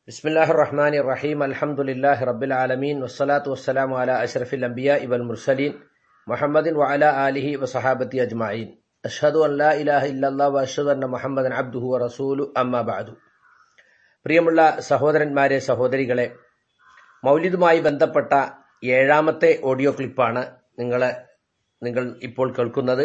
بسم الله الرحمن الرحيم الحمد لله رب العالمين والصلاة والسلام على أشرف الأنبياء والمرسلين محمد وعلى آله وصحابته أجمعين أشهد أن لا إله إلا الله وأشهد أن محمدا عبده ورسوله أما بعد പ്രിയമുള്ള സഹോദരന്മാരെ സഹോദരികളെ മൗലിദുമായി ബന്ധപ്പെട്ട ഏഴാമത്തെ ഓഡിയോ ക്ലിപ്പാണ് നിങ്ങളെ നിങ്ങൾ ഇപ്പോൾ കേൾക്കുന്നത്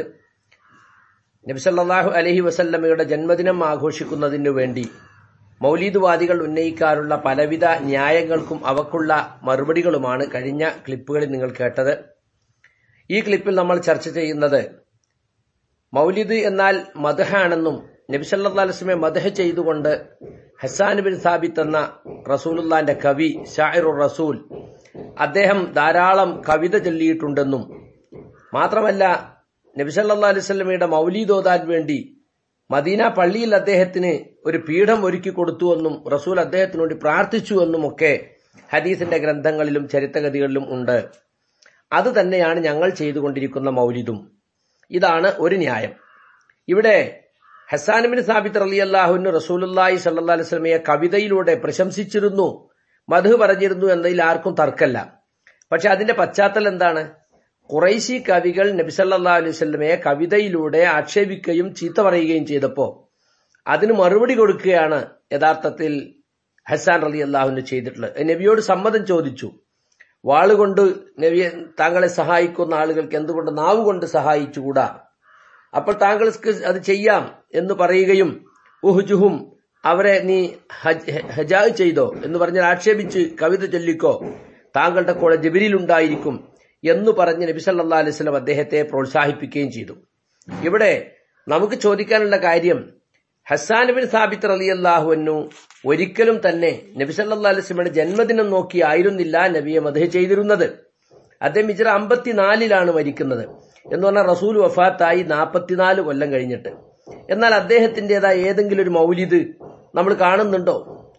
നബിസല്ലാഹു അലഹി വസല്ലമയുടെ ജന്മദിനം ആഘോഷിക്കുന്നതിനു വേണ്ടി മൗലീദുവാദികൾ ഉന്നയിക്കാറുള്ള പലവിധ ന്യായങ്ങൾക്കും അവക്കുള്ള മറുപടികളുമാണ് കഴിഞ്ഞ ക്ലിപ്പുകളിൽ നിങ്ങൾ കേട്ടത് ഈ ക്ലിപ്പിൽ നമ്മൾ ചർച്ച ചെയ്യുന്നത് മൗലിദ് എന്നാൽ മദഹാണെന്നും നബിസല്ലാ അലസ്മെ മദഹ് ചെയ്തുകൊണ്ട് ഹസാൻ ബിൻ സാബിത്ത് എന്ന റസൂലുല്ലാന്റെ കവി ഷാഇറുർ റസൂൽ അദ്ദേഹം ധാരാളം കവിത ചൊല്ലിയിട്ടുണ്ടെന്നും മാത്രമല്ല നബിസല്ലാ അലൈവല്ലമയുടെ മൗലീദ് ഓതാൻ വേണ്ടി മദീന പള്ളിയിൽ അദ്ദേഹത്തിന് ഒരു പീഠം ഒരുക്കി കൊടുത്തുവെന്നും റസൂൽ അദ്ദേഹത്തിനോട് പ്രാർത്ഥിച്ചുവെന്നും ഒക്കെ ഹദീസിന്റെ ഗ്രന്ഥങ്ങളിലും ചരിത്രഗതികളിലും ഉണ്ട് അത് തന്നെയാണ് ഞങ്ങൾ ചെയ്തുകൊണ്ടിരിക്കുന്ന മൗലിദും ഇതാണ് ഒരു ന്യായം ഇവിടെ ഹസാനുബിൻ സാബിത്ത് അലി അള്ളാഹുവിന് റസൂലുല്ലായി സല്ലാ അലുസ്ലമയെ കവിതയിലൂടെ പ്രശംസിച്ചിരുന്നു മധു പറഞ്ഞിരുന്നു എന്നതിൽ ആർക്കും തർക്കല്ല പക്ഷെ അതിന്റെ പശ്ചാത്തലം എന്താണ് കുറൈശി കവികൾ നബിസല്ലാ അലൈവല്ലമയെ കവിതയിലൂടെ ആക്ഷേപിക്കുകയും ചീത്ത പറയുകയും ചെയ്തപ്പോ അതിന് മറുപടി കൊടുക്കുകയാണ് യഥാർത്ഥത്തിൽ ഹസാൻ അലി അള്ളാഹുവിന് ചെയ്തിട്ടുള്ളത് നബിയോട് സമ്മതം ചോദിച്ചു വാളുകൊണ്ട് നബിയെ താങ്കളെ സഹായിക്കുന്ന ആളുകൾക്ക് എന്തുകൊണ്ട് നാവ് കൊണ്ട് സഹായിച്ചുകൂടാ അപ്പോൾ താങ്കൾക്ക് അത് ചെയ്യാം എന്ന് പറയുകയും ഉഹുജുഹും അവരെ നീ ഹജാഗ് ചെയ്തോ എന്ന് പറഞ്ഞാൽ ആക്ഷേപിച്ച് കവിത ചൊല്ലിക്കോ താങ്കളുടെ കൂടെ ജബിരിലുണ്ടായിരിക്കും എന്ന് പറഞ്ഞ് നബി സല്ലാ അലൈഹി സ്വലം അദ്ദേഹത്തെ പ്രോത്സാഹിപ്പിക്കുകയും ചെയ്തു ഇവിടെ നമുക്ക് ചോദിക്കാനുള്ള കാര്യം ഹസാൻ ബിൻ സാബിത്ത് അലി അള്ളാഹുവിനു ഒരിക്കലും തന്നെ നബി സല്ലാ അലൈഹി സ്വലമിയുടെ ജന്മദിനം നോക്കി ആയിരുന്നില്ല നബിയെ മധു ചെയ്തിരുന്നത് അദ്ദേഹം ഇജറ അമ്പത്തിനാലിലാണ് മരിക്കുന്നത് എന്ന് പറഞ്ഞാൽ റസൂൽ വഫാത്തായി നാൽപ്പത്തിനാല് കൊല്ലം കഴിഞ്ഞിട്ട് എന്നാൽ അദ്ദേഹത്തിന്റേതായ ഏതെങ്കിലും ഒരു മൗലിദ് നമ്മൾ കാണുന്നുണ്ടോ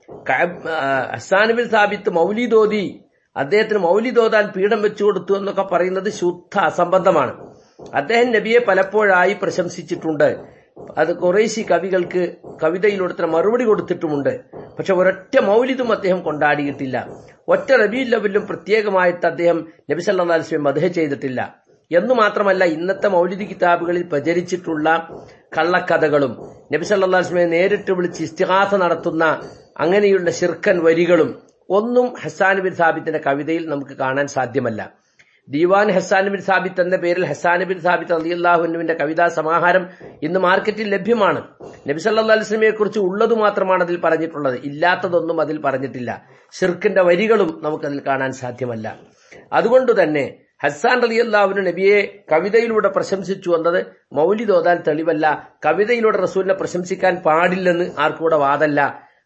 ഹസാൻ ബിൻ സാബിത്ത് മൗലിദ് ഓതി അദ്ദേഹത്തിന് മൗലിദോതാൻ പീഠം വെച്ചു കൊടുത്തു എന്നൊക്കെ പറയുന്നത് ശുദ്ധ അസംബന്ധമാണ് അദ്ദേഹം നബിയെ പലപ്പോഴായി പ്രശംസിച്ചിട്ടുണ്ട് അത് കുറേശി കവികൾക്ക് കവിതയിലൂടെ മറുപടി കൊടുത്തിട്ടുമുണ്ട് പക്ഷെ ഒരൊറ്റ മൗലിദും അദ്ദേഹം കൊണ്ടാടിയിട്ടില്ല ഒറ്റ റബീ ലെവലിലും പ്രത്യേകമായിട്ട് അദ്ദേഹം നബി സല്ലാ അലിസ്ലം മധുഹ ചെയ്തിട്ടില്ല എന്നു മാത്രമല്ല ഇന്നത്തെ മൗലിദ് കിതാബുകളിൽ പ്രചരിച്ചിട്ടുള്ള കള്ളക്കഥകളും നബി സല്ലാ അലിസ്ലമെ നേരിട്ട് വിളിച്ച് ഇസ്തിഹാസ നടത്തുന്ന അങ്ങനെയുള്ള ശിർക്കൻ വരികളും ഒന്നും ഹസാൻ ബിൻ സാബിത്തിന്റെ കവിതയിൽ നമുക്ക് കാണാൻ സാധ്യമല്ല ദീവാൻ ഹസാൻ ബിൻ സാബിത്ത് എന്ന പേരിൽ ഹസാൻ ബിൻ സാബിത്ത് അലിയല്ലാഹുവിന്റെ കവിതാ സമാഹാരം ഇന്ന് മാർക്കറ്റിൽ ലഭ്യമാണ് നബി സല്ലാ അലിസ്ലമിയെ കുറിച്ച് ഉള്ളത് മാത്രമാണ് അതിൽ പറഞ്ഞിട്ടുള്ളത് ഇല്ലാത്തതൊന്നും അതിൽ പറഞ്ഞിട്ടില്ല ഷിർക്കിന്റെ വരികളും നമുക്കതിൽ കാണാൻ സാധ്യമല്ല അതുകൊണ്ട് തന്നെ ഹസാൻ അലി അള്ളാഹുവിന് നബിയെ കവിതയിലൂടെ പ്രശംസിച്ചു എന്നത് മൗലിദോതാൻ തെളിവല്ല കവിതയിലൂടെ റസൂലിനെ പ്രശംസിക്കാൻ പാടില്ലെന്ന് ആർക്കൂടെ വാദല്ല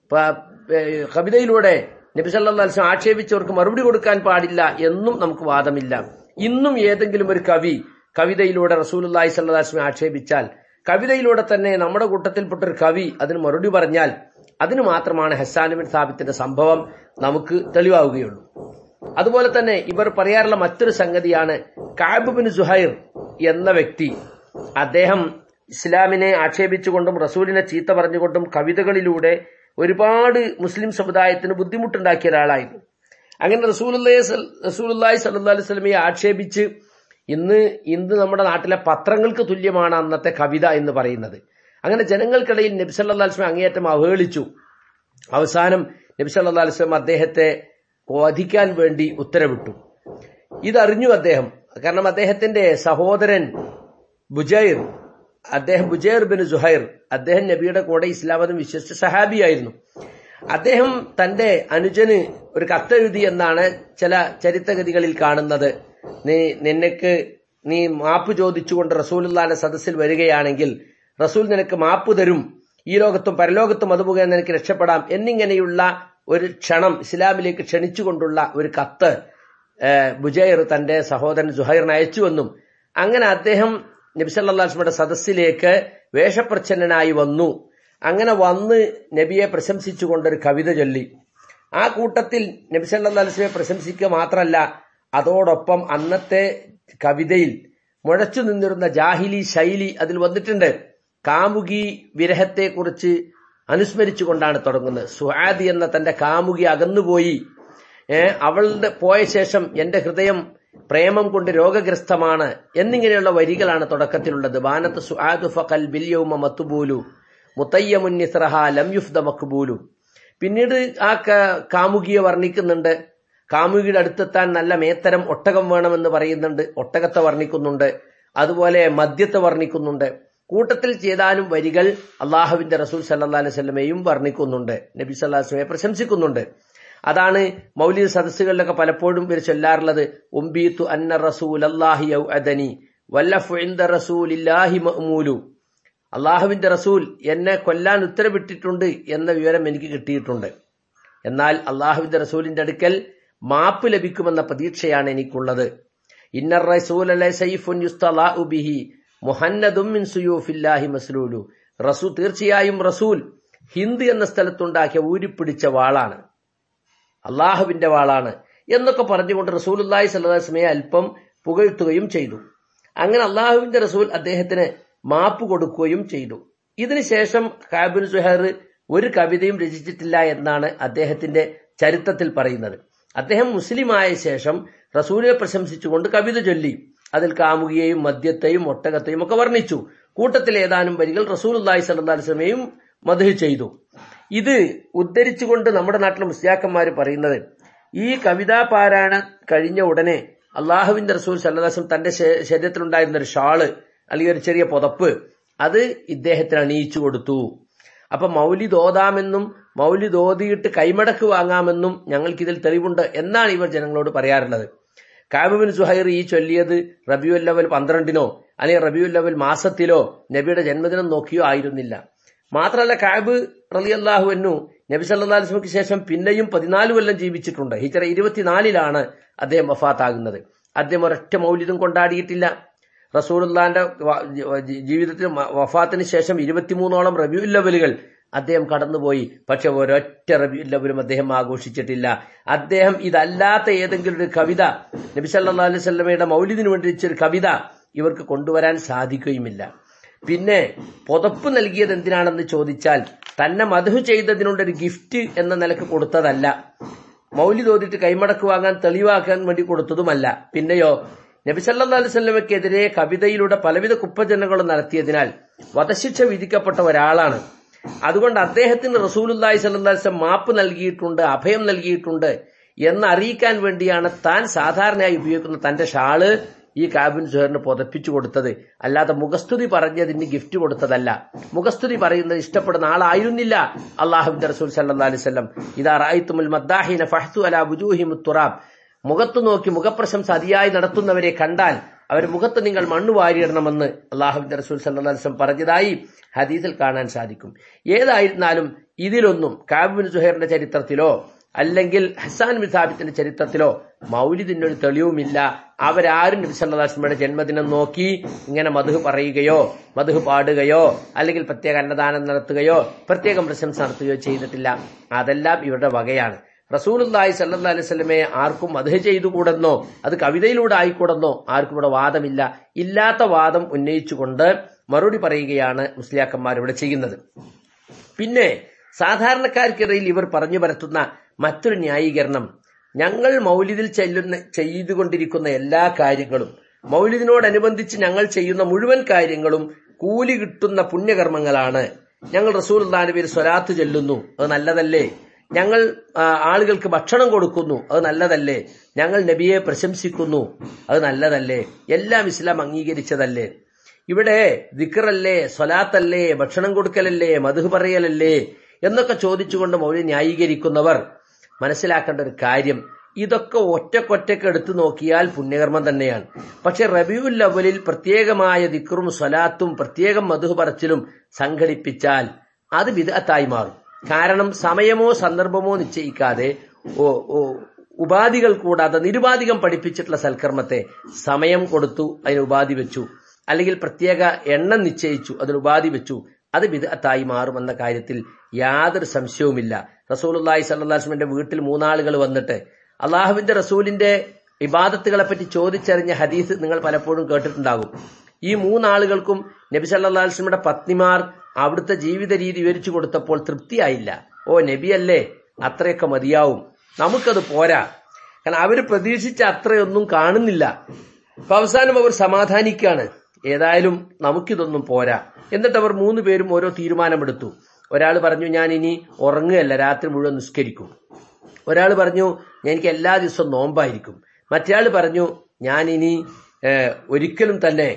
കവിതയിലൂടെ നബി സല്ലാ അലിസ്ലം ആക്ഷേപിച്ചവർക്ക് മറുപടി കൊടുക്കാൻ പാടില്ല എന്നും നമുക്ക് വാദമില്ല ഇന്നും ഏതെങ്കിലും ഒരു കവി കവിതയിലൂടെ റസൂലി സല്ലാസ്ലമെ ആക്ഷേപിച്ചാൽ കവിതയിലൂടെ തന്നെ നമ്മുടെ കൂട്ടത്തിൽപ്പെട്ട ഒരു കവി അതിന് മറുപടി പറഞ്ഞാൽ അതിന് മാത്രമാണ് ഹസാനുബിൻ സാബിത്തിന്റെ സംഭവം നമുക്ക് തെളിവാവുകയുള്ളൂ അതുപോലെ തന്നെ ഇവർ പറയാറുള്ള മറ്റൊരു സംഗതിയാണ് കാബുബിൻ സുഹൈർ എന്ന വ്യക്തി അദ്ദേഹം ഇസ്ലാമിനെ ആക്ഷേപിച്ചുകൊണ്ടും റസൂലിനെ ചീത്ത പറഞ്ഞുകൊണ്ടും കവിതകളിലൂടെ ഒരുപാട് മുസ്ലിം സമുദായത്തിന് ബുദ്ധിമുട്ടുണ്ടാക്കിയ ഒരാളായിരുന്നു അങ്ങനെ റസൂലി റസൂലി സല്ലാ അലൈഹി സ്വലമയെ ആക്ഷേപിച്ച് ഇന്ന് ഇന്ന് നമ്മുടെ നാട്ടിലെ പത്രങ്ങൾക്ക് തുല്യമാണ് അന്നത്തെ കവിത എന്ന് പറയുന്നത് അങ്ങനെ ജനങ്ങൾക്കിടയിൽ നബി സല്ലാ അലിസ്ലം അങ്ങേയറ്റം അവഹേളിച്ചു അവസാനം നബി സല്ലാ അലിസ്ലം അദ്ദേഹത്തെ വധിക്കാൻ വേണ്ടി ഉത്തരവിട്ടു ഇതറിഞ്ഞു അദ്ദേഹം കാരണം അദ്ദേഹത്തിന്റെ സഹോദരൻ ബുജൈർ അദ്ദേഹം ബുജൈർ ബിൻ സുഹൈർ അദ്ദേഹം നബിയുടെ കൂടെ ഇസ്ലാം മതം വിശ്വസിച്ച സഹാബിയായിരുന്നു അദ്ദേഹം തന്റെ അനുജന് ഒരു കത്തെഴുതി എന്നാണ് ചില ചരിത്രഗതികളിൽ കാണുന്നത് നീ നിനക്ക് നീ മാപ്പ് ചോദിച്ചുകൊണ്ട് റസൂലുള്ളാന്റെ സദസ്സിൽ വരികയാണെങ്കിൽ റസൂൽ നിനക്ക് മാപ്പ് തരും ഈ ലോകത്തും പരലോകത്തും അതുമുഖേന നിനക്ക് രക്ഷപ്പെടാം എന്നിങ്ങനെയുള്ള ഒരു ക്ഷണം ഇസ്ലാമിലേക്ക് ക്ഷണിച്ചുകൊണ്ടുള്ള ഒരു കത്ത് ബുജൈർ തന്റെ സഹോദരൻ സുഹൈറിന് അയച്ചുവെന്നും അങ്ങനെ അദ്ദേഹം നബിസല്ലാസ്മയുടെ സദസ്സിലേക്ക് വേഷപ്രച്ഛന്നനായി വന്നു അങ്ങനെ വന്ന് നബിയെ പ്രശംസിച്ചുകൊണ്ടൊരു കവിത ചൊല്ലി ആ കൂട്ടത്തിൽ നബി സല്ലാ അലിസ്മയെ പ്രശംസിക്കുക മാത്രമല്ല അതോടൊപ്പം അന്നത്തെ കവിതയിൽ മുഴച്ചു നിന്നിരുന്ന ജാഹിലി ശൈലി അതിൽ വന്നിട്ടുണ്ട് കാമുകി വിരഹത്തെക്കുറിച്ച് അനുസ്മരിച്ചുകൊണ്ടാണ് തുടങ്ങുന്നത് സുഹാദി എന്ന തന്റെ കാമുകി അകന്നുപോയി ഏ അവളുടെ പോയ ശേഷം എന്റെ ഹൃദയം പ്രേമം കൊണ്ട് രോഗഗ്രസ്തമാണ് എന്നിങ്ങനെയുള്ള വരികളാണ് തുടക്കത്തിലുള്ളത് ബാനത്ത് സുആദു ഫഖൽ ബിൽയൗമ മത്തുബൂലു മുത്തയ്യമുന്നിസ്രഹ ലം യുഫ്ദ മക്ബൂലു പിന്നീട് ആ ക- കാമുകിയെ വർണ്ണിക്കുന്നുണ്ട് കാമുകിയുടെ അടുത്തെത്താൻ നല്ല മേത്തരം ഒട്ടകം വേണമെന്ന് പറയുന്നുണ്ട് ഒട്ടകത്തെ വർണ്ണിക്കുന്നുണ്ട് അതുപോലെ മദ്യത്തെ വർണ്ണിക്കുന്നുണ്ട് കൂട്ടത്തിൽ ചെയ്താലും വരികൾ അള്ളാഹുവിന്റെ റസൂൽ സല്ലാ അലൈഹി സ്വലമയും വർണ്ണിക്കുന്നുണ്ട് നബി സല്ലാ വസ്ലമയെ പ്രശംസിക്കുന്നുണ്ട് അതാണ് മൗലിക സദസ്സുകളിലൊക്കെ പലപ്പോഴും ഇവർ ചൊല്ലാറുള്ളത് ഉംബീത്തു അന്ന റസൂൽ അല്ലാഹി ഔ അദനി വല്ലഫു ഇൻദ റസൂലില്ലാഹി മഅ്മൂലു അള്ളാഹുവിന്റെ റസൂൽ എന്നെ കൊല്ലാൻ ഉത്തരവിട്ടിട്ടുണ്ട് എന്ന വിവരം എനിക്ക് കിട്ടിയിട്ടുണ്ട് എന്നാൽ അള്ളാഹുവിന്റെ റസൂലിന്റെ അടുക്കൽ മാപ്പ് ലഭിക്കുമെന്ന പ്രതീക്ഷയാണ് എനിക്കുള്ളത് ഇന്നർ റസൂൽ സൈഫുൻ യുസ്തലാഉ ബിഹി മുഹന്നദും മിൻ സുയൂഫില്ലാഹി മസ്ലൂലു റസൂൽ തീർച്ചയായും റസൂൽ ഹിന്ദ് എന്ന സ്ഥലത്തുണ്ടാക്കിയ ഊരിപ്പിടിച്ച വാളാണ് അള്ളാഹുവിന്റെ വാളാണ് എന്നൊക്കെ പറഞ്ഞുകൊണ്ട് റസൂലുല്ലാഹി സല്ലാസ്മയെ അല്പം പുകഴ്ത്തുകയും ചെയ്തു അങ്ങനെ അള്ളാഹുവിന്റെ റസൂൽ അദ്ദേഹത്തിന് മാപ്പ് കൊടുക്കുകയും ചെയ്തു ഇതിനുശേഷം കാബിൻ സുഹർ ഒരു കവിതയും രചിച്ചിട്ടില്ല എന്നാണ് അദ്ദേഹത്തിന്റെ ചരിത്രത്തിൽ പറയുന്നത് അദ്ദേഹം മുസ്ലിമായ ശേഷം റസൂലിനെ പ്രശംസിച്ചുകൊണ്ട് കവിത ചൊല്ലി അതിൽ കാമുകിയെയും മദ്യത്തെയും ഒട്ടകത്തെയും ഒക്കെ വർണ്ണിച്ചു കൂട്ടത്തിൽ ഏതാനും വരികൾ റസൂൽ അള്ളാഹി സല്ലാസ്ലമയും മധു ചെയ്തു ഇത് ഉദ്ധരിച്ചുകൊണ്ട് നമ്മുടെ നാട്ടിലെ മുസ്ലിയാക്കന്മാർ പറയുന്നത് ഈ കവിതാ പാരായണം കഴിഞ്ഞ ഉടനെ അള്ളാഹുവിന്റെ റസൂൽ സല്ലാസം തന്റെ ശ- ശരീരത്തിലുണ്ടായിരുന്ന ഒരു ഷാള് അല്ലെങ്കിൽ ഒരു ചെറിയ പുതപ്പ് അത് ഇദ്ദേഹത്തിന് അണിയിച്ചു കൊടുത്തു അപ്പൊ മൗലിദ് ഓതാമെന്നും മൗലിദ് ഓതിയിട്ട് കൈമടക്ക് വാങ്ങാമെന്നും ഞങ്ങൾക്കിതിൽ തെളിവുണ്ട് എന്നാണ് ഇവർ ജനങ്ങളോട് പറയാറുള്ളത് കാബിബിൻ സുഹൈർ ഈ ചൊല്ലിയത് റബിയുൽ ലവൽ പന്ത്രണ്ടിനോ അല്ലെങ്കിൽ റബിയുൽ ലവൽ മാസത്തിലോ നബിയുടെ ജന്മദിനം നോക്കിയോ ആയിരുന്നില്ല മാത്രമല്ല കാബ് റലി അള്ളാഹുവിനു നബി സല്ലാ അലിസ്മയ്ക്ക് ശേഷം പിന്നെയും പതിനാല് കൊല്ലം ജീവിച്ചിട്ടുണ്ട് ഹിജറ ഇരുപത്തിനാലിലാണ് അദ്ദേഹം വഫാത്താകുന്നത് അദ്ദേഹം ഒരൊറ്റ മൗലിദും കൊണ്ടാടിയിട്ടില്ല റസൂലുള്ളാന്റെ വ- ജി- ജീവിതത്തിൽ മ- വഫാത്തിന് ശേഷം ഇരുപത്തിമൂന്നോളം റബിയുൽ ലവലുകൾ അദ്ദേഹം കടന്നുപോയി പക്ഷെ ഒരൊറ്റ റബിയുൽ ലവലും അദ്ദേഹം ആഘോഷിച്ചിട്ടില്ല അദ്ദേഹം ഇതല്ലാത്ത ഏതെങ്കിലും ഒരു കവിത നബി സല്ലാ അലൈഹി സ്വലമയുടെ മൗലിദിന് വേണ്ടി വെച്ചൊരു കവിത ഇവർക്ക് കൊണ്ടുവരാൻ സാധിക്കുകയുമില്ല പിന്നെ പുതപ്പ് നൽകിയത് എന്തിനാണെന്ന് ചോദിച്ചാൽ തന്നെ മധു ചെയ്തതിനുണ്ടൊരു ഗിഫ്റ്റ് എന്ന നിലക്ക് കൊടുത്തതല്ല മൗലിദ് ഓതിട്ട് കൈമടക്ക് വാങ്ങാൻ തെളിവാക്കാൻ വേണ്ടി കൊടുത്തതുമല്ല പിന്നെയോ നബി സല്ലല്ലാഹു അലൈഹി വസല്ലമയ്ക്കെതിരെ കവിതയിലൂടെ പലവിധ കുപ്പജനങ്ങളും നടത്തിയതിനാൽ വധശിക്ഷ വിധിക്കപ്പെട്ട ഒരാളാണ് അതുകൊണ്ട് അദ്ദേഹത്തിന് റസൂലുല്ലാഹി സല്ലല്ലാഹു അലൈഹി വസല്ലം മാപ്പ് നൽകിയിട്ടുണ്ട് അഭയം നൽകിയിട്ടുണ്ട് എന്ന് അറിയിക്കാൻ വേണ്ടിയാണ് താൻ സാധാരണയായി ഉപയോഗിക്കുന്ന തന്റെ ഷാള് ഈ കാബിൻ സുഹറിന് പുതപ്പിച്ചു കൊടുത്തത് അല്ലാതെ മുഖസ്തുതി പറഞ്ഞതിന് ഗിഫ്റ്റ് കൊടുത്തതല്ല മുഖസ്തുതി പറയുന്നത് ഇഷ്ടപ്പെടുന്ന ആളായിരുന്നില്ല അള്ളാഹുബിന്റെ റസൂൽ സല്ലാ അലിസ്ലം ഇതാ റായിത്തുമുൽ മദ്ദാഹിന ഫഹ്തു അല ബുജൂഹി മുത്തുറാബ് മുഖത്ത് നോക്കി മുഖപ്രശംസ അതിയായി നടത്തുന്നവരെ കണ്ടാൽ അവർ മുഖത്ത് നിങ്ങൾ മണ്ണ് വാരിയിടണമെന്ന് അള്ളാഹുബിന്റെ റസൂൽ സല്ലാ അലിസ്ലം പറഞ്ഞതായി ഹദീസിൽ കാണാൻ സാധിക്കും ഏതായിരുന്നാലും ഇതിലൊന്നും കാബിൻ സുഹേറിന്റെ ചരിത്രത്തിലോ അല്ലെങ്കിൽ ഹസാൻ ബിൻ സാബിത്തിന്റെ ചരിത്രത്തിലോ മൗലിദിന്റെ ഒരു തെളിവുമില്ല അവരാരും നബി സല്ലാസ്മയുടെ ജന്മദിനം നോക്കി ഇങ്ങനെ മധു പറയുകയോ മധു പാടുകയോ അല്ലെങ്കിൽ പ്രത്യേക അന്നദാനം നടത്തുകയോ പ്രത്യേകം പ്രശംസ നടത്തുകയോ ചെയ്തിട്ടില്ല അതെല്ലാം ഇവരുടെ വകയാണ് റസൂലുല്ലാഹി സല്ലാ അലൈഹി സ്വലമയെ ആർക്കും മധു ചെയ്തുകൂടെന്നോ അത് കവിതയിലൂടെ ആയിക്കൂടെന്നോ ആർക്കും ഇവിടെ വാദമില്ല ഇല്ലാത്ത വാദം ഉന്നയിച്ചുകൊണ്ട് മറുപടി പറയുകയാണ് മുസ്ലിയാക്കന്മാർ ഇവിടെ ചെയ്യുന്നത് പിന്നെ സാധാരണക്കാർക്കിടയിൽ ഇവർ പറഞ്ഞു പരത്തുന്ന മറ്റൊരു ന്യായീകരണം ഞങ്ങൾ മൗലിദിൽ ചെല്ലുന്ന ചെയ്തുകൊണ്ടിരിക്കുന്ന എല്ലാ കാര്യങ്ങളും മൗലിദിനോടനുബന്ധിച്ച് ഞങ്ങൾ ചെയ്യുന്ന മുഴുവൻ കാര്യങ്ങളും കൂലി കിട്ടുന്ന പുണ്യകർമ്മങ്ങളാണ് ഞങ്ങൾ റസൂൽ പേര് സ്വലാത്ത് ചെല്ലുന്നു അത് നല്ലതല്ലേ ഞങ്ങൾ ആ, ആളുകൾക്ക് ഭക്ഷണം കൊടുക്കുന്നു അത് നല്ലതല്ലേ ഞങ്ങൾ നബിയെ പ്രശംസിക്കുന്നു അത് നല്ലതല്ലേ എല്ലാം ഇസ്ലാം അംഗീകരിച്ചതല്ലേ ഇവിടെ ദിക്കറല്ലേ സ്വലാത്തല്ലേ ഭക്ഷണം കൊടുക്കലല്ലേ മധു പറയലല്ലേ എന്നൊക്കെ ചോദിച്ചുകൊണ്ട് മൗലി ന്യായീകരിക്കുന്നവർ മനസ്സിലാക്കേണ്ട ഒരു കാര്യം ഇതൊക്കെ ഒറ്റക്കൊറ്റക്ക് എടുത്തു നോക്കിയാൽ പുണ്യകർമ്മം തന്നെയാണ് പക്ഷെ റബിയുൽ അവലിൽ പ്രത്യേകമായ ദിക്റും സ്വലാത്തും പ്രത്യേകം മധു പറച്ചിലും സംഘടിപ്പിച്ചാൽ അത് വിദഗ്ധായി മാറും കാരണം സമയമോ സന്ദർഭമോ നിശ്ചയിക്കാതെ ഓ ഓ ഉപാധികൾ കൂടാതെ നിരുപാധികം പഠിപ്പിച്ചിട്ടുള്ള സൽക്കർമ്മത്തെ സമയം കൊടുത്തു അതിന് ഉപാധി വെച്ചു അല്ലെങ്കിൽ പ്രത്യേക എണ്ണം നിശ്ചയിച്ചു അതിന് ഉപാധി വെച്ചു അത് വിദഗ്ധായി മാറുമെന്ന കാര്യത്തിൽ യാതൊരു സംശയവുമില്ല റസൂലുള്ളാഹി സല്ലാസ്മിന്റെ വീട്ടിൽ മൂന്നാളുകൾ വന്നിട്ട് അള്ളാഹുവിന്റെ റസൂലിന്റെ ഇബാദത്തുകളെ പറ്റി ചോദിച്ചറിഞ്ഞ ഹദീസ് നിങ്ങൾ പലപ്പോഴും കേട്ടിട്ടുണ്ടാകും ഈ മൂന്നാളുകൾക്കും നബി സല്ലാ വസ്ലമിയുടെ പത്നിമാർ അവിടുത്തെ ജീവിത രീതി വിവരിച്ചു കൊടുത്തപ്പോൾ തൃപ്തിയായില്ല ഓ നബിയല്ലേ അത്രയൊക്കെ മതിയാവും നമുക്കത് പോരാ കാരണം അവർ പ്രതീക്ഷിച്ച അത്രയൊന്നും കാണുന്നില്ല അപ്പൊ അവസാനം അവർ സമാധാനിക്കാണ് ഏതായാലും നമുക്കിതൊന്നും പോരാ എന്നിട്ട് അവർ മൂന്ന് പേരും ഓരോ തീരുമാനമെടുത്തു ഒരാൾ പറഞ്ഞു ഞാൻ ഇനി ഉറങ്ങുകയല്ല രാത്രി മുഴുവൻ നിസ്കരിക്കും ഒരാൾ പറഞ്ഞു എനിക്ക് എല്ലാ ദിവസവും നോമ്പായിരിക്കും മറ്റേയാൾ പറഞ്ഞു ഞാൻ ഇനി ഏഹ്, ഒരിക്കലും തന്നെ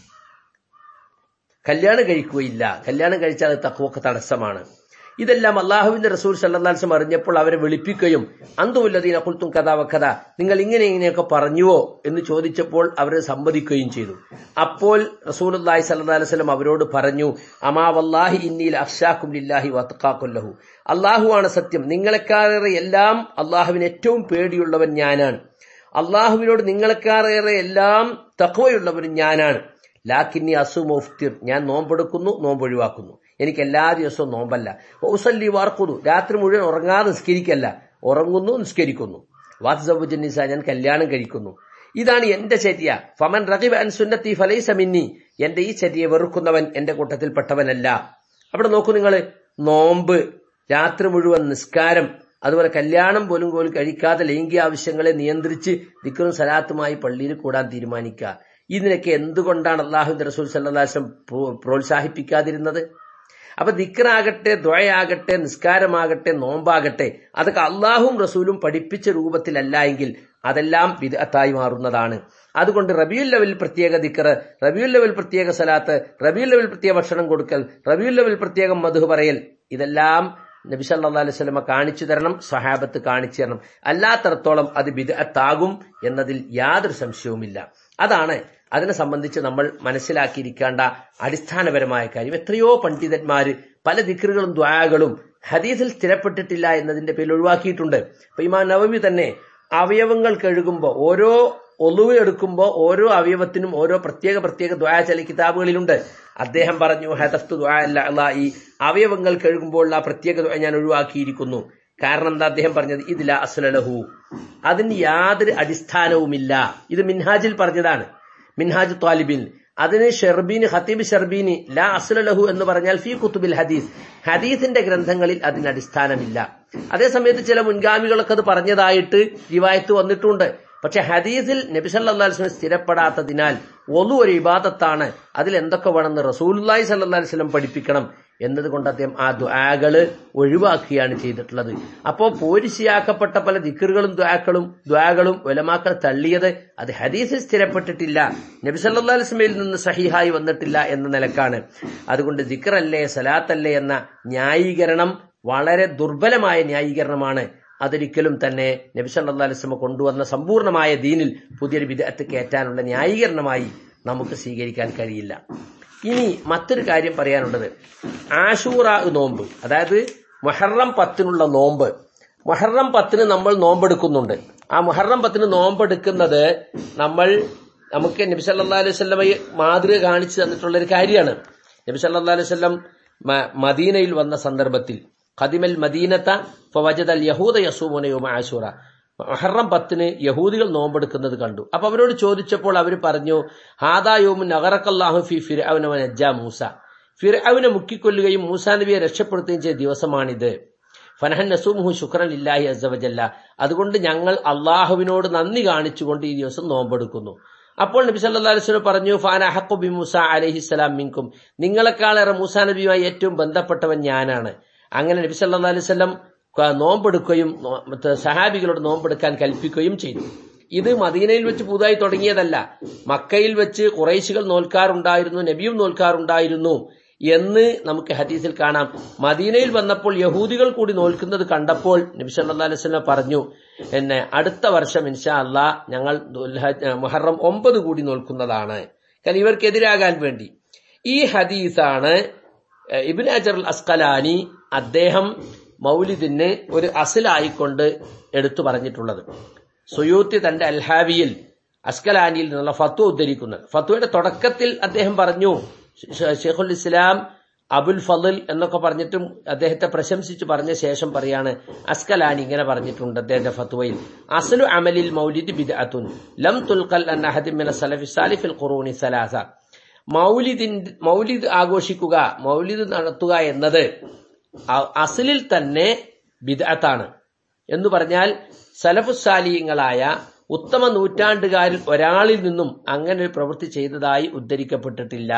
കല്യാണം കഴിക്കുകയില്ല കല്യാണം കഴിച്ചാൽ അത് തക്കുവൊക്കെ തടസ്സമാണ് ഇതെല്ലാം അള്ളാഹുവിന്റെ റസൂൽ സല്ലാസ്ലം അറിഞ്ഞപ്പോൾ അവരെ വിളിപ്പിക്കുകയും അന്തുല്ലതീന കുൽത്തും കഥ വക്കഥ നിങ്ങൾ ഇങ്ങനെ ഇങ്ങനെയൊക്കെ പറഞ്ഞുവോ എന്ന് ചോദിച്ചപ്പോൾ അവർ സമ്മതിക്കുകയും ചെയ്തു അപ്പോൾ റസൂൽ അള്ളാഹി സല്ലാ വസ്ലം അവരോട് പറഞ്ഞു അമാ വല്ലാഹി ഇന്നീൽ അഫ്ഷാക്കും ലില്ലാഹി വത്തക്കാക്കുല്ലഹു അള്ളാഹുവാണ് സത്യം നിങ്ങളെക്കാളേറെ എല്ലാം അള്ളാഹുവിന് ഏറ്റവും പേടിയുള്ളവൻ ഞാനാണ് അള്ളാഹുവിനോട് നിങ്ങളെക്കാളേറെ എല്ലാം തക്വയുള്ളവരും ഞാനാണ് ലാക്കിന്നി അസു മുഫ്തിർ ഞാൻ നോമ്പെടുക്കുന്നു നോമ്പ് ഒഴിവാക്കുന്നു എനിക്ക് എല്ലാ ദിവസവും നോമ്പല്ല ഔസല്ലി വാർക്കുന്നു രാത്രി മുഴുവൻ ഉറങ്ങാതെ നിസ്കരിക്കല്ല ഉറങ്ങുന്നു നിസ്കരിക്കുന്നു വാത്സബുജന്നിസ ഞാൻ കല്യാണം കഴിക്കുന്നു ഇതാണ് എന്റെ ചര്യ ഫമൻ റഖിബ് അൻ സുന്നത്തി ഫലൈസ മിന്നി എന്റെ ഈ ചര്യയെ വെറുക്കുന്നവൻ എന്റെ കൂട്ടത്തിൽപ്പെട്ടവനല്ല അവിടെ നോക്കൂ നിങ്ങൾ നോമ്പ് രാത്രി മുഴുവൻ നിസ്കാരം അതുപോലെ കല്യാണം പോലും പോലും കഴിക്കാതെ ലൈംഗിക ആവശ്യങ്ങളെ നിയന്ത്രിച്ച് ദിക്കറും സലാത്തുമായി പള്ളിയിൽ കൂടാൻ തീരുമാനിക്കുക ഇതിനൊക്കെ എന്തുകൊണ്ടാണ് അള്ളാഹുന്റെ റസൂൽ സല്ലാസ്ലം പ്രോത്സാഹിപ്പിക്കാതിരുന്നത് അപ്പൊ ദിക്കറാകട്ടെ ദ്വയാകട്ടെ നിസ്കാരമാകട്ടെ നോമ്പാകട്ടെ അതൊക്കെ അള്ളാഹും റസൂലും പഠിപ്പിച്ച രൂപത്തിലല്ല എങ്കിൽ അതെല്ലാം വിദഗ്ധായി മാറുന്നതാണ് അതുകൊണ്ട് റബിയുൽ ലെവൽ പ്രത്യേക ദിക്കറ് റബിയുൽ ലെവൽ പ്രത്യേക സലാത്ത് റബിയുൽ ലെവൽ പ്രത്യേക ഭക്ഷണം കൊടുക്കൽ റബിയുൽ ലെവൽ പ്രത്യേകം മധു പറയൽ ഇതെല്ലാം നബി സല്ലാ അലൈഹി സ്വലമ കാണിച്ചു തരണം സഹാബത്ത് കാണിച്ചു തരണം അല്ലാത്തടത്തോളം അത് ബിദഅത്താകും എന്നതിൽ യാതൊരു സംശയവുമില്ല അതാണ് അതിനെ സംബന്ധിച്ച് നമ്മൾ മനസ്സിലാക്കിയിരിക്കേണ്ട അടിസ്ഥാനപരമായ കാര്യം എത്രയോ പണ്ഡിതന്മാര് പല ദിക്കറുകളും ദ്വാകളും ഹദീസിൽ സ്ഥിരപ്പെട്ടിട്ടില്ല എന്നതിന്റെ പേരിൽ ഒഴിവാക്കിയിട്ടുണ്ട് അപ്പൊ ഇമാ നവമി തന്നെ അവയവങ്ങൾ കഴുകുമ്പോൾ ഓരോ ഒലുവ് എടുക്കുമ്പോൾ ഓരോ അവയവത്തിനും ഓരോ പ്രത്യേക പ്രത്യേക ദ്വായ ചില കിതാബുകളിലുണ്ട് അദ്ദേഹം പറഞ്ഞു ഹദഫ്തു ദ്വാ അല്ല ഈ അവയവങ്ങൾ കഴുകുമ്പോൾ ആ പ്രത്യേക ദ്വാ ഞാൻ ഒഴിവാക്കിയിരിക്കുന്നു കാരണം എന്താ അദ്ദേഹം പറഞ്ഞത് ഇതില അസുലലഹു അതിന് യാതൊരു അടിസ്ഥാനവുമില്ല ഇത് മിൻഹാജിൽ പറഞ്ഞതാണ് മിൻഹാജ് ത്വാലിബിൻ അതിന് ഷെർബീന് ഹത്തീബ് ഷെർബീനി ലാ അസുലലഹു എന്ന് പറഞ്ഞാൽ ഫി കുത്തുബിൽ ഹദീസ് ഹദീസിന്റെ ഗ്രന്ഥങ്ങളിൽ അതിന് അടിസ്ഥാനമില്ല അതേസമയത്ത് ചില മുൻഗാമികളൊക്കെ അത് പറഞ്ഞതായിട്ട് റിവായത്ത് വന്നിട്ടുണ്ട് പക്ഷെ ഹദീസിൽ നബി സല്ലല്ലാഹു അലൈഹി വസല്ലം സ്ഥിരപ്പെടാത്തതിനാൽ ഒന്നു ഒരു ഇബാദത്താണ് അതിൽ എന്തൊക്കെ വേണമെന്ന് റസൂലുള്ളാഹി സല്ലല്ലാഹു അലൈഹി വസല്ലം പഠിപ്പിക്കണം എന്നതുകൊണ്ട് അദ്ദേഹം ആ ദ്വാകള് ഒഴിവാക്കുകയാണ് ചെയ്തിട്ടുള്ളത് അപ്പോൾ പോരിശിയാക്കപ്പെട്ട പല ദിക്കറുകളും ദ്വാക്കളും ദ്വാകളും ഒലമാക്കൾ തള്ളിയത് അത് ഹദീസിൽ സ്ഥിരപ്പെട്ടിട്ടില്ല നബി സല്ലല്ലാഹു അലൈഹി വസല്ലമയിൽ നിന്ന് സഹിഹായി വന്നിട്ടില്ല എന്ന നിലക്കാണ് അതുകൊണ്ട് ദിക്കറല്ലേ സലാത്തല്ലേ എന്ന ന്യായീകരണം വളരെ ദുർബലമായ ന്യായീകരണമാണ് അതൊരിക്കലും തന്നെ നബി സല്ലല്ലാഹു അലൈഹി വസല്ലം കൊണ്ടുവന്ന സമ്പൂർണ്ണമായ ദീനിൽ പുതിയൊരു വിദഗ്ധത്ത് കയറ്റാനുള്ള ന്യായീകരണമായി നമുക്ക് സ്വീകരിക്കാൻ കഴിയില്ല ഇനി മറ്റൊരു കാര്യം പറയാനുള്ളത് ആഷൂറ നോമ്പ് അതായത് മൊഹറം പത്തിനുള്ള നോമ്പ് മൊഹറം പത്തിന് നമ്മൾ നോമ്പെടുക്കുന്നുണ്ട് ആ മൊഹറം പത്തിന് നോമ്പെടുക്കുന്നത് നമ്മൾ നമുക്ക് നബി സല്ലല്ലാഹു അലൈഹി വസല്ലമയെ മാതൃക കാണിച്ചു തന്നിട്ടുള്ള ഒരു കാര്യമാണ് നബി സല്ലല്ലാഹു അലൈഹി വസല്ലം മ- മദീനയിൽ വന്ന സന്ദർഭത്തിൽ ഖദിമൽ മദീനത്ത ഫവജദൽ യഹൂദ യസൂമുനയുമ ആശൂറ മഹറം പത്തിന് യഹൂദികൾ നോമ്പെടുക്കുന്നത് കണ്ടു അപ്പൊ അവരോട് ചോദിച്ചപ്പോൾ അവർ പറഞ്ഞു ഹാദായോമു നഗറക്കല്ലാഹു ഫി ഫിർഔന നജ്ജ മൂസ ഫിർഔനെ മുക്കിക്കൊല്ലുകയും മൂസാ നബിയെ രക്ഷപ്പെടുത്തുകയും ചെയ്ത ദിവസമാണിത് ഫനഹൻ നസൂമുഹു ശുക്രൻ ഇല്ലാഹി അസവജല്ല അതുകൊണ്ട് ഞങ്ങൾ അള്ളാഹുവിനോട് നന്ദി കാണിച്ചുകൊണ്ട് ഈ ദിവസം നോമ്പെടുക്കുന്നു അപ്പോൾ നബി സല്ലല്ലാഹു അലൈഹി വസല്ലം പറഞ്ഞു ഫാന അഹഖു ബി മൂസ അലൈഹിസ്സലാം മിൻകും നിങ്ങളെക്കാളേറെ മൂസാ നബിയുമായി ഏറ്റവും ബന്ധപ്പെട്ടവൻ ഞാനാണ് അങ്ങനെ നബി സല്ലല്ലാഹു അലൈഹി വസല്ലം ക- നോമ്പെടുക്കുകയും നോ- മറ്റ് സഹാബികളോട് നോമ്പെടുക്കാൻ കൽപ്പിക്കുകയും ചെയ്തു ഇത് മദീനയിൽ വെച്ച് പുതുതായി തുടങ്ങിയതല്ല മക്കയിൽ വെച്ച് കുറൈശികൾ നോൽക്കാറുണ്ടായിരുന്നു നബിയും നോൽക്കാറുണ്ടായിരുന്നു എന്ന് നമുക്ക് ഹദീസിൽ കാണാം മദീനയിൽ വന്നപ്പോൾ യഹൂദികൾ കൂടി നോൽക്കുന്നത് കണ്ടപ്പോൾ നബി സല്ലല്ലാഹു അലൈഹി വസല്ലം പറഞ്ഞു എന്നെ അടുത്ത വർഷം ഇൻഷാ അല്ലാ ഞങ്ങൾ ദുൽഹജ്ജ് മുഹറം ഒമ്പത് കൂടി നോൽക്കുന്നതാണ് കാരണം ഇവർക്കെതിരാകാൻ വേണ്ടി ഈ ഹദീസാണ് ഏഹ്, ഇബ്നു അജർ അൽ അസ്കലാനി അദ്ദേഹം മൗലിദിന് ഒരു അസിലായിക്കൊണ്ട് എടുത്തു പറഞ്ഞിട്ടുള്ളത് സുയൂത്തി തന്റെ അൽഹാവിയിൽ അസ്കലാനിയിൽ നിന്നുള്ള ഫത്വ ഉദ്ധരിക്കുന്നത് ഫത്വയുടെ തുടക്കത്തിൽ അദ്ദേഹം പറഞ്ഞു ഷ- ഷെയ്ഖുൽ ഇസ്ലാം അബുൽ ഫضൽ എന്നൊക്കെ പറഞ്ഞിട്ടും അദ്ദേഹത്തെ പ്രശംസിച്ച് പറഞ്ഞ ശേഷം പറയാണ് അസ്കലാനി ഇങ്ങനെ പറഞ്ഞിട്ടുണ്ട് അദ്ദേഹത്തിന്റെ ഫത്വയിൽ അസ്ലു അമലിൽ മൗലിദ് ബിദ്അത്തുൻ ലം തുൽഖൽ അൻ അഹദിൻ മിന സലഫി സാലിഫിൽ ഖുറൂനി സലാസ മൗലിദിന്റെ മൗലിദ് ആഘോഷിക്കുക മൗലിദ് നടത്തുക എന്നത് അ- അസലിൽ തന്നെ ബിദഅത്താണ് എന്ന് പറഞ്ഞാൽ സലഫുസാലിയങ്ങളായ ഉത്തമ നൂറ്റാണ്ടുകാരിൽ ഒരാളിൽ നിന്നും അങ്ങനെ ഒരു പ്രവൃത്തി ചെയ്തതായി ഉദ്ധരിക്കപ്പെട്ടിട്ടില്ല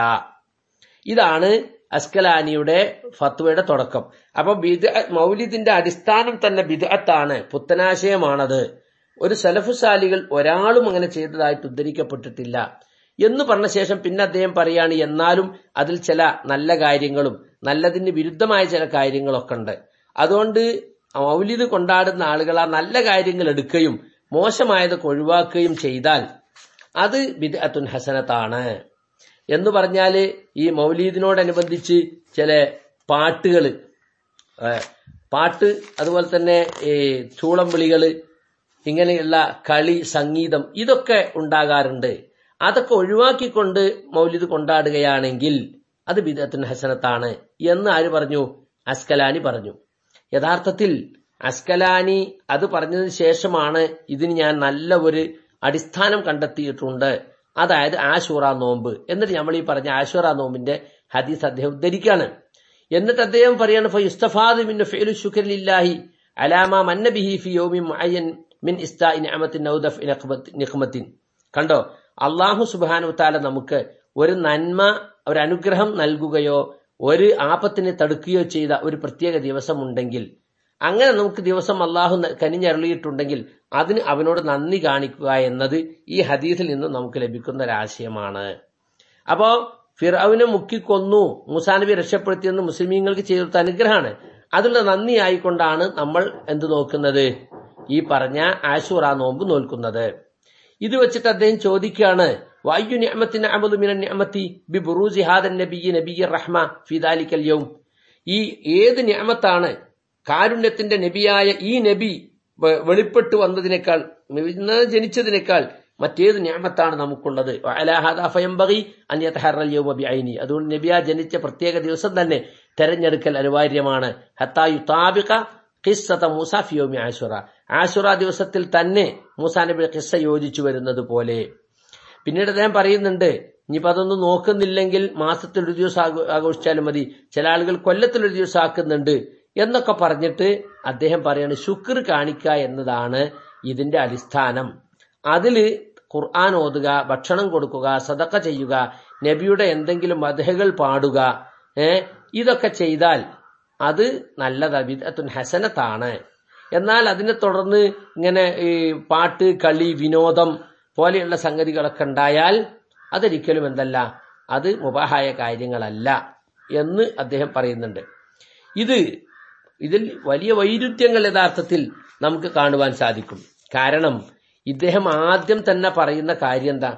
ഇതാണ് അസ്കലാനിയുടെ ഫത്വയുടെ തുടക്കം അപ്പൊ ബിദ മൗലിദിന്റെ അടിസ്ഥാനം തന്നെ ബിദഅത്താണ് പുത്തനാശയമാണത് ഒരു സലഫുസാലികൾ ഒരാളും അങ്ങനെ ചെയ്തതായിട്ട് ഉദ്ധരിക്കപ്പെട്ടിട്ടില്ല എന്ന് പറഞ്ഞ ശേഷം പിന്നെ അദ്ദേഹം പറയാണ് എന്നാലും അതിൽ ചില നല്ല കാര്യങ്ങളും നല്ലതിന് വിരുദ്ധമായ ചില കാര്യങ്ങളൊക്കെ ഉണ്ട് അതുകൊണ്ട് മൗലിദ് കൊണ്ടാടുന്ന ആളുകൾ ആ നല്ല കാര്യങ്ങൾ എടുക്കുകയും മോശമായതൊക്കെ ഒഴിവാക്കുകയും ചെയ്താൽ അത് ബിദ്അത്തുൻ ഹസനത്താണ് എന്ന് പറഞ്ഞാല് ഈ മൗലീദിനോടനുബന്ധിച്ച് ചില പാട്ടുകള് ഏഹ്, പാട്ട് അതുപോലെ തന്നെ ഈ ചൂളം വിളികള് ഇങ്ങനെയുള്ള കളി സംഗീതം ഇതൊക്കെ ഉണ്ടാകാറുണ്ട് അതൊക്കെ ഒഴിവാക്കിക്കൊണ്ട് മൗലിദ് കൊണ്ടാടുകയാണെങ്കിൽ അത് ബിദഅത്തുൻ ഹസനത്താണ് എന്ന് ആര് പറഞ്ഞു അസ്കലാനി പറഞ്ഞു യഥാർത്ഥത്തിൽ അസ്കലാനി അത് പറഞ്ഞതിന് ശേഷമാണ് ഇതിന് ഞാൻ നല്ല ഒരു അടിസ്ഥാനം കണ്ടെത്തിയിട്ടുണ്ട് അതായത് ആശൂറ നോമ്പ് എന്നിട്ട് നമ്മൾ ഈ പറഞ്ഞ ആശൂറ നോമ്പിന്റെ ഹദീസ് അദ്ദേഹം ഉദ്ധരിക്കാണ് എന്നിട്ട് അദ്ദേഹം പറയാണ് ഫയുസ്തഫാദ് മിൻ ഫിഅലു ശുക്രിലില്ലാഹി അലാമ മന്ന ബിഹി ഫി യൗമിൻ മുഅയ്യൻ മിൻ ഇസ്താഇ നിഅമത്തിൻ ഔ ദഫ്ഇ നിഖ്മത്തി- നിഖ്മത്തിൻ കണ്ടോ അള്ളാഹു സുബ്ഹാനഹു തആല നമുക്ക് ഒരു നന്മ ഒരു അനുഗ്രഹം നൽകുകയോ ഒരു ആപത്തിനെ തടുക്കുകയോ ചെയ്ത ഒരു പ്രത്യേക ദിവസമുണ്ടെങ്കിൽ അങ്ങനെ നമുക്ക് ദിവസം അള്ളാഹു ന- കനിഞ്ഞരുളിയിട്ടുണ്ടെങ്കിൽ അതിന് അവനോട് നന്ദി കാണിക്കുക എന്നത് ഈ ഹദീസിൽ നിന്ന് നമുക്ക് ലഭിക്കുന്ന ഒരാശയമാണ് അപ്പോ ഫിറൌനെ മുക്കിക്കൊന്നു മൂസാ നബി രക്ഷപ്പെടുത്തിയെന്ന് മുസ്ലിമീങ്ങൾക്ക് ചെയ്ത കൊടുത്ത അനുഗ്രഹമാണ് അതിനുള്ള നന്ദി ആയിക്കൊണ്ടാണ് നമ്മൾ എന്ത് നോക്കുന്നത് ഈ പറഞ്ഞ ആശൂറ നോമ്പ് നോൽക്കുന്നത് ഇത് വെച്ചിട്ട് അദ്ദേഹം ചോദിക്കുകയാണ് വായു നിഅമത്തിന് അമദു മിന നിഅമത്തി ബി ബുറൂസി ഹാദൻ നബിയ്യ നബിയ്യ റഹ്മ ഫി ദാലിക്കൽ യൗം ഈ ഏത് നിഅമത്താണ് കാരുണ്യത്തിന്റെ നബിയായ ഈ നബി വെ- വെളിപ്പെട്ടു വന്നതിനേക്കാൾ ഇന്ന് ജനിച്ചതിനേക്കാൾ മറ്റേത് ഞാമത്താണ് നമുക്കുള്ളത് വഅലാ ഹാദാ ഫയംബഗി അൻ യതഹറൽ യൗമ ബിഐനി അതുകൊണ്ട് നബിയ ജനിച്ച പ്രത്യേക ദിവസം തന്നെ തെരഞ്ഞെടുക്കൽ അനിവാര്യമാണ് ഹത്താ യുതാബിക ഖിസ്സത മൂസ ഫി യൗമി ആശുറ ആശുറ ദിവസത്തിൽ തന്നെ മൂസാ നബി ഖിസ്സ യോജിച്ചു വരുന്നത് പോലെ പിന്നീട് അദ്ദേഹം പറയുന്നുണ്ട് ഇനിയിപ്പോ അതൊന്നും നോക്കുന്നില്ലെങ്കിൽ മാസത്തിൽ ഒരു ദിവസം ആഘോ- ആഘോഷിച്ചാലും മതി ചില ആളുകൾ കൊല്ലത്തിൽ ഒരു ദിവസം ആക്കുന്നുണ്ട് എന്നൊക്കെ പറഞ്ഞിട്ട് അദ്ദേഹം പറയാണ് ശുക്ർ കാണിക്കുക എന്നതാണ് ഇതിന്റെ അടിസ്ഥാനം അതില് ഖുർആൻ ഓതുക ഭക്ഷണം കൊടുക്കുക സദക്ക ചെയ്യുക നബിയുടെ എന്തെങ്കിലും വധകൾ പാടുക ഏ ഇതൊക്കെ ചെയ്താൽ അത് നല്ലതാ ബിദ്അത്തുൻ ഹസനത്താണ് എന്നാൽ അതിനെ തുടർന്ന് ഇങ്ങനെ ഈ പാട്ട് കളി വിനോദം പോലെയുള്ള സംഗതികളൊക്കെ ഉണ്ടായാൽ അതൊരിക്കലും എന്തല്ല അത് മുബാഹായ കാര്യങ്ങളല്ല എന്ന് അദ്ദേഹം പറയുന്നുണ്ട് ഇത് ഇതിൽ വലിയ വൈരുദ്ധ്യങ്ങൾ യഥാർത്ഥത്തിൽ നമുക്ക് കാണുവാൻ സാധിക്കും കാരണം ഇദ്ദേഹം ആദ്യം തന്നെ പറയുന്ന കാര്യം എന്താ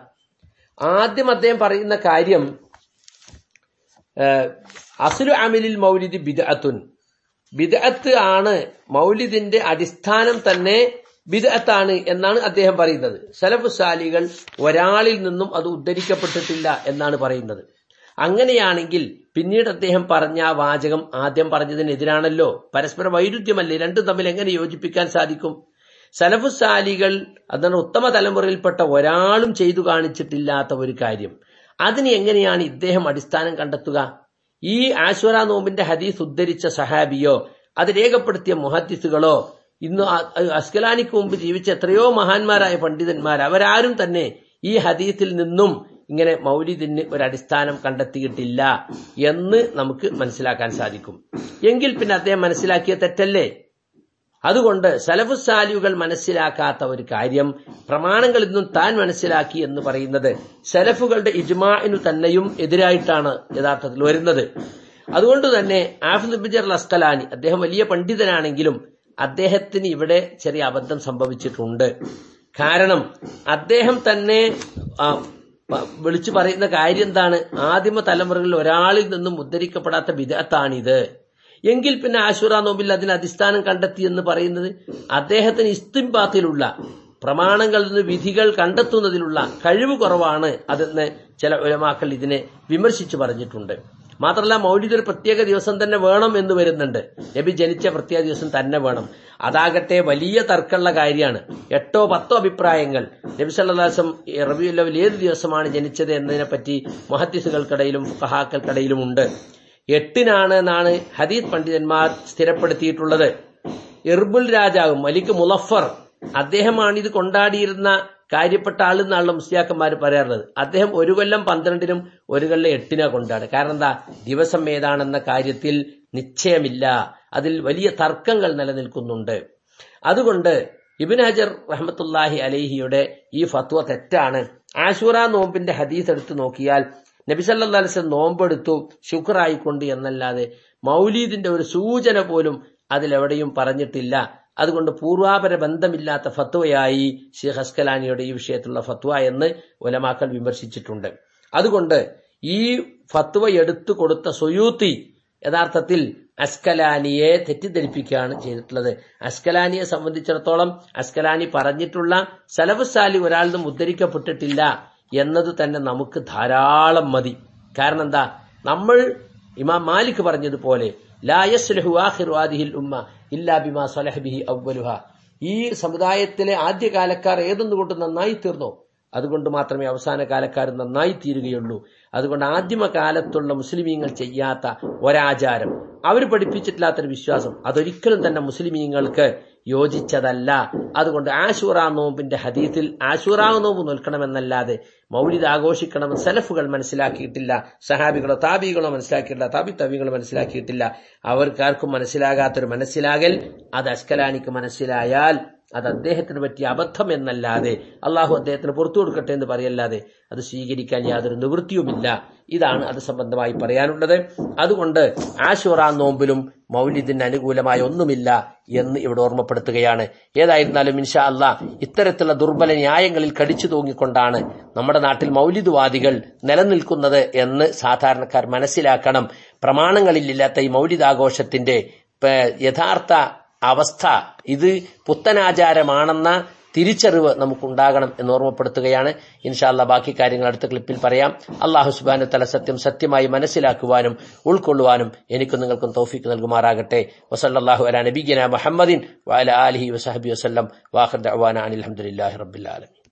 ആദ്യം അദ്ദേഹം പറയുന്ന കാര്യം അസുലു അമിലിൽ മൗലിദ് ബിദ്അത്തുൻ ബിദ്അത്ത് ആണ് മൗലിദിന്റെ അടിസ്ഥാനം തന്നെ ബിദ്അത്താണ് എന്നാണ് അദ്ദേഹം പറയുന്നത് സലഫു സാലികൾ ഒരാളിൽ നിന്നും അത് ഉദ്ധരിക്കപ്പെട്ടിട്ടില്ല എന്നാണ് പറയുന്നത് അങ്ങനെയാണെങ്കിൽ പിന്നീട് അദ്ദേഹം പറഞ്ഞ ആ വാചകം ആദ്യം പറഞ്ഞതിനെതിരാണല്ലോ പരസ്പര വൈരുദ്ധ്യമല്ലേ രണ്ടും തമ്മിൽ എങ്ങനെ യോജിപ്പിക്കാൻ സാധിക്കും സലഫു സാലികൾ അതാണ് ഉത്തമ തലമുറയിൽപ്പെട്ട ഒരാളും ചെയ്തു കാണിച്ചിട്ടില്ലാത്ത ഒരു കാര്യം അതിന് എങ്ങനെയാണ് ഇദ്ദേഹം അടിസ്ഥാനം കണ്ടെത്തുക ഈ ആശ്വര നോമ്പിന്റെ ഹദീസ് ഉദ്ധരിച്ച സഹാബിയോ അത് രേഖപ്പെടുത്തിയ മുഹദ്ദിസുകളോ ഇന്ന് അസ്കലാനിക്ക് മുമ്പ് ജീവിച്ച എത്രയോ മഹാന്മാരായ പണ്ഡിതന്മാർ അവരാരും തന്നെ ഈ ഹദീസിൽ നിന്നും ഇങ്ങനെ മൗലിദിന് ഒരു അടിസ്ഥാനം കണ്ടെത്തിയിട്ടില്ല എന്ന് നമുക്ക് മനസ്സിലാക്കാൻ സാധിക്കും എങ്കിൽ പിന്നെ അദ്ദേഹം മനസ്സിലാക്കിയ തെറ്റല്ലേ അതുകൊണ്ട് സലഫുസാലിയുകൾ മനസ്സിലാക്കാത്ത ഒരു കാര്യം പ്രമാണങ്ങളിൽ നിന്നും താൻ മനസ്സിലാക്കി എന്ന് പറയുന്നത് സലഫുകളുടെ ഇജ്മാഇനു തന്നെയും എതിരായിട്ടാണ് യഥാർത്ഥത്തിൽ വരുന്നത് അതുകൊണ്ട് തന്നെ ആഫിദ് ബിജർ അസ്കലാനി അദ്ദേഹം വലിയ പണ്ഡിതനാണെങ്കിലും അദ്ദേഹത്തിന് ഇവിടെ ചെറിയ അബദ്ധം സംഭവിച്ചിട്ടുണ്ട് കാരണം അദ്ദേഹം തന്നെ വിളിച്ചു പറയുന്ന കാര്യം എന്താണ് ആദിമ തലമുറകളിൽ ഒരാളിൽ നിന്നും ഉദ്ധരിക്കപ്പെടാത്ത വിദഗ്ധാണിത് എങ്കിൽ പിന്നെ ആശുറ നോമ്പിൽ അതിന് അടിസ്ഥാനം കണ്ടെത്തി എന്ന് പറയുന്നത് അദ്ദേഹത്തിന് ഇസ്തിംബാത്തിലുള്ള പ്രമാണങ്ങളിൽ നിന്ന് വിധികൾ കണ്ടെത്തുന്നതിലുള്ള കഴിവ് കുറവാണ് അതെന്ന് ചില ഉലമാക്കൾ ഇതിനെ വിമർശിച്ചു പറഞ്ഞിട്ടുണ്ട് മാത്രമല്ല മൗലിദ് ഒരു പ്രത്യേക ദിവസം തന്നെ വേണം എന്ന് വരുന്നുണ്ട് നബി ജനിച്ച പ്രത്യേക ദിവസം തന്നെ വേണം അതാകട്ടെ വലിയ തർക്കമുള്ള കാര്യമാണ് എട്ടോ പത്തോ അഭിപ്രായങ്ങൾ നബി സല്ലാസം റബിയുല്ലവൽ ഏത് ദിവസമാണ് ജനിച്ചത് എന്നതിനെപ്പറ്റി മഹദ്ദിസുകൾക്കിടയിലും ഫഹാക്കൾക്കിടയിലും ഉണ്ട് എട്ടിനാണ് എന്നാണ് ഹദീദ് പണ്ഡിതന്മാർ സ്ഥിരപ്പെടുത്തിയിട്ടുള്ളത് ഇർബുൽ രാജാവ് മലിക് മുലഫർ അദ്ദേഹമാണ് ഇത് കൊണ്ടാടിയിരുന്ന കാര്യപ്പെട്ട ആളെന്നാണല്ലോ മുസ്ലിയാക്കന്മാർ പറയാറുള്ളത് അദ്ദേഹം ഒരു കൊല്ലം പന്ത്രണ്ടിനും ഒരു കൊല്ലം എട്ടിനാ കൊണ്ടാണ് കാരണം എന്താ ദിവസം ഏതാണെന്ന കാര്യത്തിൽ നിശ്ചയമില്ല അതിൽ വലിയ തർക്കങ്ങൾ നിലനിൽക്കുന്നുണ്ട് അതുകൊണ്ട് ഇബിൻ ഹജർ റഹമത്തുല്ലാഹി അലഹിയുടെ ഈ ഫത്വ തെറ്റാണ് ആശൂറ നോമ്പിന്റെ ഹദീസ് എടുത്തു നോക്കിയാൽ നബിസല്ലാ അലിസ്ലം നോമ്പെടുത്തു ശുക്രായിക്കൊണ്ട് എന്നല്ലാതെ മൗലീദിന്റെ ഒരു സൂചന പോലും അതിലെവിടെയും പറഞ്ഞിട്ടില്ല അതുകൊണ്ട് പൂർവാപര ബന്ധമില്ലാത്ത ഫത്വയായി ഷെയ്ഖ് ഹസ്കലാനിയുടെ ഈ വിഷയത്തിലുള്ള ഫത്വ എന്ന് ഒലമാക്കൾ വിമർശിച്ചിട്ടുണ്ട് അതുകൊണ്ട് ഈ ഫത്വ എടുത്തു കൊടുത്ത സുയൂത്തി യഥാർത്ഥത്തിൽ അസ്കലാനിയെ തെറ്റിദ്ധരിപ്പിക്കുകയാണ് ചെയ്തിട്ടുള്ളത് അസ്കലാനിയെ സംബന്ധിച്ചിടത്തോളം അസ്കലാനി പറഞ്ഞിട്ടുള്ള സലഫസാലി ഒരാൾ നിന്നും ഉദ്ധരിക്കപ്പെട്ടിട്ടില്ല എന്നത് തന്നെ നമുക്ക് ധാരാളം മതി കാരണം എന്താ നമ്മൾ ഇമാം മാലിക് പറഞ്ഞതുപോലെ ലായസ്ലഹു ആഖിറു ആദിഹിൽ ഉമ്മ ഇല്ലാ ബിമാ സലഹബിഹി അവലുഹ ഈ സമുദായത്തിലെ ആദ്യകാലക്കാർ ഏതൊന്നുകൊണ്ട് നന്നായി തീർന്നോ അതുകൊണ്ട് മാത്രമേ അവസാന കാലക്കാർ നന്നായി തീരുകയുള്ളൂ അതുകൊണ്ട് ആദ്യമ കാലത്തുള്ള മുസ്ലിമീങ്ങൾ ചെയ്യാത്ത ഒരാചാരം അവർ പഠിപ്പിച്ചിട്ടില്ലാത്തൊരു വിശ്വാസം അതൊരിക്കലും തന്നെ മുസ്ലിമീങ്ങൾക്ക് യോജിച്ചതല്ല അതുകൊണ്ട് ആശൂറ നോമ്പിന്റെ ഹദീത്തിൽ ആശൂറ നോമ്പ് നിൽക്കണമെന്നല്ലാതെ മൗലിദ് ആഘോഷിക്കണമെന്ന് സലഫുകൾ മനസ്സിലാക്കിയിട്ടില്ല സഹാബികളോ താബികളോ മനസ്സിലാക്കിയിട്ടില്ല താബി തബികളോ മനസ്സിലാക്കിയിട്ടില്ല അവർക്കാർക്കും മനസ്സിലാകാത്തൊരു മനസ്സിലാകൽ അത് അസ്കലാനിക്ക് മനസ്സിലായാൽ അത് അദ്ദേഹത്തിന് പറ്റിയ അബദ്ധം എന്നല്ലാതെ അള്ളാഹു അദ്ദേഹത്തിന് പുറത്തു കൊടുക്കട്ടെ എന്ന് പറയല്ലാതെ അത് സ്വീകരിക്കാൻ യാതൊരു നിവൃത്തിയുമില്ല ഇതാണ് അത് സംബന്ധമായി പറയാനുള്ളത് അതുകൊണ്ട് ആശുറ നോമ്പിലും മൗലിദിന് അനുകൂലമായ ഒന്നുമില്ല എന്ന് ഇവിടെ ഓർമ്മപ്പെടുത്തുകയാണ് ഏതായിരുന്നാലും ഇൻഷാ അല്ല ഇത്തരത്തിലുള്ള ദുർബല ന്യായങ്ങളിൽ കടിച്ചു തൂങ്ങിക്കൊണ്ടാണ് നമ്മുടെ നാട്ടിൽ മൗലിദ്വാദികൾ നിലനിൽക്കുന്നത് എന്ന് സാധാരണക്കാർ മനസ്സിലാക്കണം പ്രമാണങ്ങളിലില്ലാത്ത ഈ മൗലിദാഘോഷത്തിന്റെ യഥാർത്ഥ അവസ്ഥ ഇത് പുത്തനാചാരമാണെന്ന തിരിച്ചറിവ് നമുക്കുണ്ടാകണം എന്ന് ഓർമ്മപ്പെടുത്തുകയാണ് ഇൻഷാല്ല ബാക്കി കാര്യങ്ങൾ അടുത്ത ക്ലിപ്പിൽ പറയാം അള്ളാഹു സുബാനു തല സത്യം സത്യമായി മനസ്സിലാക്കുവാനും ഉൾക്കൊള്ളുവാനും എനിക്കും നിങ്ങൾക്കും തൗഫീക്ക് നൽകുമാറാകട്ടെ വസല്ലാഹു അല നബീന മുഹമ്മദിൻ വാല അലഹി വസഹബി വസ്ലം വാഹർ അവാന അനിൽ അഹമ്മദില്ലാഹി റബ്ബിൽ ആലമി